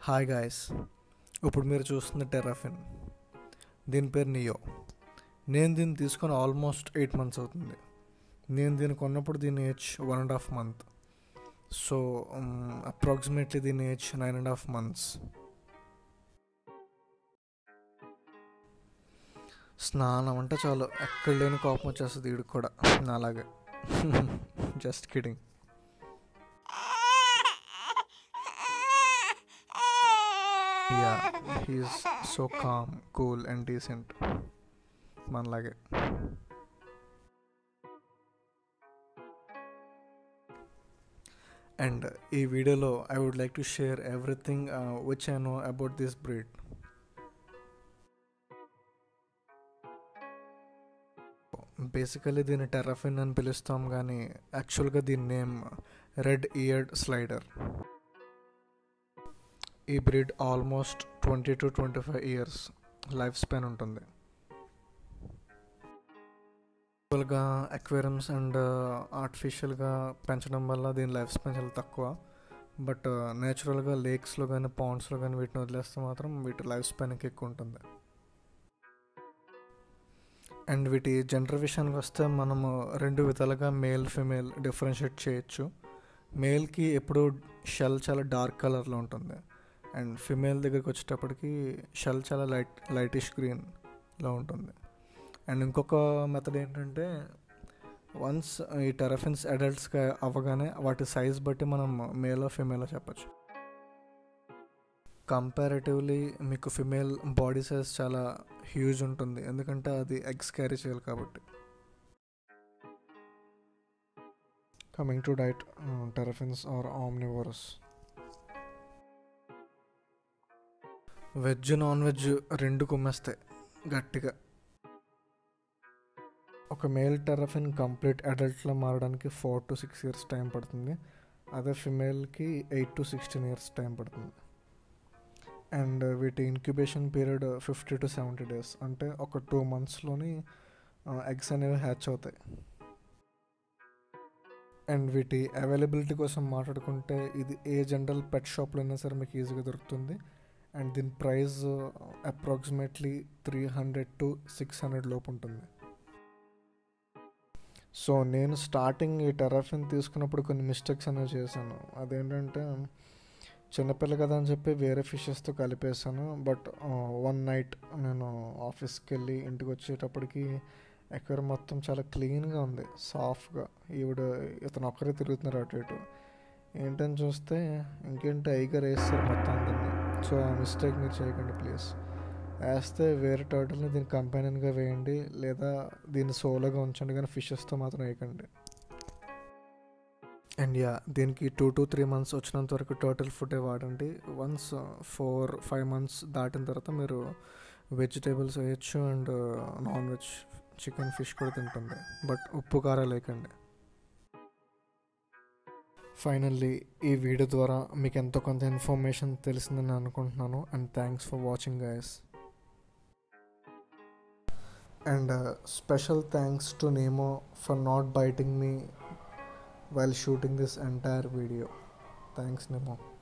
Hi guys ఇప్పుడు మీరు చూస్తుంది టెరాఫిన్ దీని పేరు నియో నేను దీన్ని తీసుకొని ఆల్మోస్ట్ ఎయిట్ మంత్స్ అవుతుంది నేను దీన్ని కొన్నప్పుడు దీని age one and half month so approximately దీని age nine and half months స్నానం అంటే చాలు ఎక్కడ లేని కోపం వచ్చేస్తుంది వీడికి కూడా నాలాగే just kidding yeah he's so calm cool and decent మనలాగే అండ్ ఈ వీడియోలో I would like to share everything which I know about this breed basically దీన్ని టెర్రఫిన్ అని పిలుస్తాం కానీ యాక్చువల్గా దీని నేమ్ రెడ్ ఇయర్డ్ స్లైడర్ ఈ breed almost twenty to twenty five years life span ఉంటుంది గా అక్వేరియంస్ అండ్ ఆర్టిఫిషియల్గా పెంచడం వల్ల దీని లైఫ్ స్పాన్ చాలా తక్కువ బట్ నేచురల్గా లేక్స్లో కానీ పాండ్స్లో కానీ వీటిని వదిలేస్తే మాత్రం వీటి లైఫ్ స్పాన్కి ఎక్కువ ఉంటుంది అండ్ వీటి జెండర్ విషయానికి వస్తే మనము రెండు విధాలుగా మేల్ ఫిమేల్ డిఫరెన్షియేట్ చేయొచ్చు మేల్కి ఎప్పుడు షెల్ చాలా డార్క్ కలర్లో ఉంటుంది అండ్ ఫిమేల్ దగ్గరికి వచ్చేటప్పటికి షెల్ చాలా లైట్ లైటిష్ గ్రీన్లో ఉంటుంది అండ్ ఇంకొక మెథడ్ ఏంటంటే వన్స్ ఈ టెరఫిన్స్ అడల్ట్స్గా అవ్వగానే వాటి సైజ్ బట్టి మనం మేలో ఫిమేలో చెప్పచ్చు కంపారేటివ్లీ మీకు ఫిమేల్ బాడీ సైజ్ చాలా హ్యూజ్ ఉంటుంది ఎందుకంటే అది ఎగ్స్ క్యారీ చేయాలి కాబట్టి coming to diet terrapins are omnivorous veg non veg రెండు కుమ్మేస్తాయి గట్టిగా ఒక మేల్ టెరఫిన్ కంప్లీట్ అడల్ట్లో మారడానికి four to six years time పడుతుంది అదే ఫిమేల్కి eight to sixteen years time పడుతుంది అండ్ వీటి incubation period fifty to seventy days అంటే ఒక టూ మంత్స్లోని ఎగ్స్ అనేవి హ్యాచ్ అవుతాయి అండ్ వీటి అవైలబిలిటీ కోసం మాట్లాడుకుంటే ఇది ఏ జనరల్ పెట్ షాప్లో అయినా సరే మీకు ఈజీగా దొరుకుతుంది అండ్ దీని price approximately three hundred to six hundred లోపు ఉంటుంది సో నేను స్టార్టింగ్ ఈ టెరాఫిన్ తీసుకున్నప్పుడు కొన్ని మిస్టేక్స్ అనేవి చేశాను అదేంటంటే చిన్నపిల్ల కదా అని చెప్పి వేరే ఫిషెస్తో కలిపేసాను బట్ వన్ నైట్ నేను ఆఫీస్కి వెళ్ళి ఇంటికి వచ్చేటప్పటికి ఎక్కడ మొత్తం చాలా క్లీన్గా ఉంది సాఫ్ట్గా ఈవిడ ఇతను ఒక్కరే తిరుగుతున్నారు అటు ఇటు ఏంటని చూస్తే ఇంకేంటి ఐగర్ వేస్తారు మొత్తం అందరినీ సో ఆ మిస్టేక్ మీరు చేయకండి ప్లీజ్ వేస్తే వేరే టర్టిల్ని దీని కంపెనీగా వేయండి లేదా దీన్ని సోలోగా ఉంచండి కానీ ఫిషెస్తో మాత్రం వేయకండి అండ్ యా దీనికి టూ టు త్రీ మంత్స్ వచ్చినంత వరకు టోటల్ ఫుడే వాడండి వన్స్ ఫోర్ ఫైవ్ మంత్స్ దాటిన తర్వాత మీరు వెజిటేబుల్స్ వేయచ్చు and non veg chicken fish కూడా తింటుంది బట్ ఉప్పు కారం లేకండి ఫైనల్లీ ఈ వీడియో ద్వారా మీకు ఎంతో కొంత ఇన్ఫర్మేషన్ తెలిసిందని అనుకుంటున్నాను and thanks for watching guys and special thanks to Nemo for not biting me while shooting this entire video. Thanks, Nemo.